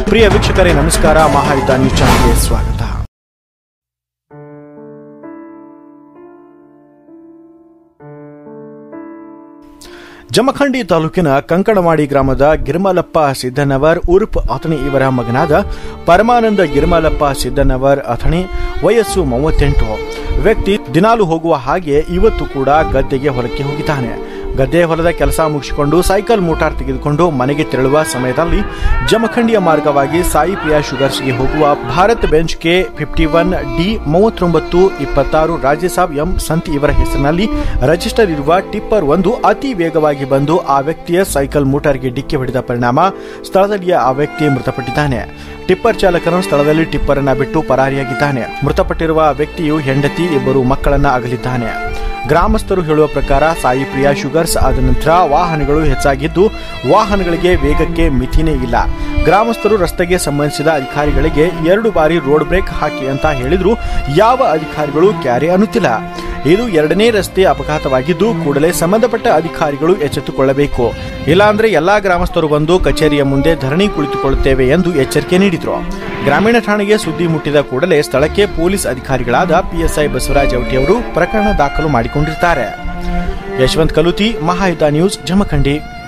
ಪ್ರಿಯ ವೀಕ್ಷಕರೇ ನಮಸ್ಕಾರ ಮಹಾಯುದ್ಧ ನ್ಯೂಸ್ ಚಾನೆಲ್ಗೆ ಸ್ವಾಗತ ಜಮಖಂಡಿ ತಾಲೂಕಿನ ಕಂಕಣವಾಡಿ ಗ್ರಾಮದ ಗಿರ್ಮಲಪ್ಪ ಸಿದ್ದನವರ್ ಉರ್ಫ್ ಅಥಣಿ ಇವರ ಮಗನಾದ ಪರಮಾನಂದ ಗಿರ್ಮಲಪ್ಪ ಸಿದ್ದನವರ್ ಅಥಣಿ ವಯಸ್ಸು ಮೂವತ್ತೆಂಟು ವ್ಯಕ್ತಿ ದಿನಾಲು ಹೋಗುವ ಹಾಗೆ ಇವತ್ತು ಕೂಡ ಗದ್ದೆಗೆ ಹೊಲಕ್ಕೆ ಹೋಗಿದ್ದಾನೆ ಗದ್ದೆ ಹೊಲದ ಕೆಲಸ ಮುಗಿಸಿಕೊಂಡು ಸೈಕಲ್ ಮೋಟಾರ್ ತೆಗೆದುಕೊಂಡು ಮನೆಗೆ ತೆರಳುವ ಸಮಯದಲ್ಲಿ ಜಮಖಂಡಿಯ ಮಾರ್ಗವಾಗಿ ಸಾಯಿ ಪ್ರಿಯಾ ಶುಗರ್ಸ್ಗೆ ಹೋಗುವ Bharat Benz K fifty one D ಮೂವತ್ತೊಂಬತ್ತು ಇಪ್ಪತ್ತಾರು ರಾಜ್ಯಸಾಬ್ ಎಂ ಸಂತಿ ಇವರ ಹೆಸರಿನಲ್ಲಿ ರಿಜಿಸ್ಟರ್ ಇರುವ ಟಿಪ್ಪರ್ ಒಂದು ಅತಿ ವೇಗವಾಗಿ ಬಂದು ಆ ವ್ಯಕ್ತಿಯ ಸೈಕಲ್ ಮೋಟಾರ್ಗೆ ಡಿಕ್ಕಿ ಹೊಡೆದ ಪರಿಣಾಮ ಸ್ಥಳದಲ್ಲಿಯೇ ಆ ವ್ಯಕ್ತಿ ಮೃತಪಟ್ಟಿದ್ದಾನೆ ಟಿಪ್ಪರ್ ಚಾಲಕನು ಸ್ಥಳದಲ್ಲಿ ಟಿಪ್ಪರ್ ಅನ್ನ ಬಿಟ್ಟು ಪರಾರಿಯಾಗಿದ್ದಾನೆ ಮೃತಪಟ್ಟಿರುವ ವ್ಯಕ್ತಿಯು ಹೆಂಡತಿ ಇಬ್ಬರು ಮಕ್ಕಳನ್ನ ಅಗಲಿದ್ದಾನೆ ಗ್ರಾಮಸ್ಥರು ಹೇಳುವ ಪ್ರಕಾರ ಸಾಯಿ ಪ್ರಿಯಾ ಶುಗರ್ಸ್ ಆದ ನಂತರ ವಾಹನಗಳು ಹೆಚ್ಚಾಗಿದ್ದು ವಾಹನಗಳಿಗೆ ವೇಗಕ್ಕೆ ಮಿತಿನೇ ಇಲ್ಲ ಗ್ರಾಮಸ್ಥರು ರಸ್ತೆಗೆ ಸಂಬಂಧಿಸಿದ ಅಧಿಕಾರಿಗಳಿಗೆ ಎರಡು ಬಾರಿ ರೋಡ್ ಬ್ರೇಕ್ ಹಾಕಿ ಅಂತ ಹೇಳಿದ್ರು ಯಾವ ಅಧಿಕಾರಿಗಳು ಕ್ಯಾರೆ ಅನ್ನುತ್ತಿಲ್ಲ ಇದು ಎರಡನೇ ರಸ್ತೆ ಅಪಘಾತವಾಗಿದ್ದು ಕೂಡಲೇ ಸಂಬಂಧಪಟ್ಟ ಅಧಿಕಾರಿಗಳು ಎಚ್ಚೆತ್ತುಕೊಳ್ಳಬೇಕು ಇಲ್ಲಾಂದ್ರೆ ಎಲ್ಲಾ ಗ್ರಾಮಸ್ಥರು ಬಂದು ಕಚೇರಿಯ ಮುಂದೆ ಧರಣಿ ಕುಳಿತುಕೊಳ್ಳುತ್ತೇವೆ ಎಂದು ಎಚ್ಚರಿಕೆ ನೀಡಿದ್ರು ಗ್ರಾಮೀಣ ಠಾಣೆಗೆ ಸುದ್ದಿ ಮುಟ್ಟಿದ ಕೂಡಲೇ ಸ್ಥಳಕ್ಕೆ ಪೊಲೀಸ್ ಅಧಿಕಾರಿಗಳಾದ ಪಿಎಸ್ಐ ಬಸವರಾಜ್ ಅವರು ಪ್ರಕರಣ ದಾಖಲು ಮಾಡಿಕೊಂಡಿರ್ತಾರೆ ಯಶವಂತ್ ಕಲುತಿ ಮಹಾಯುಧ ನ್ಯೂಸ್ ಜಮಖಂಡಿ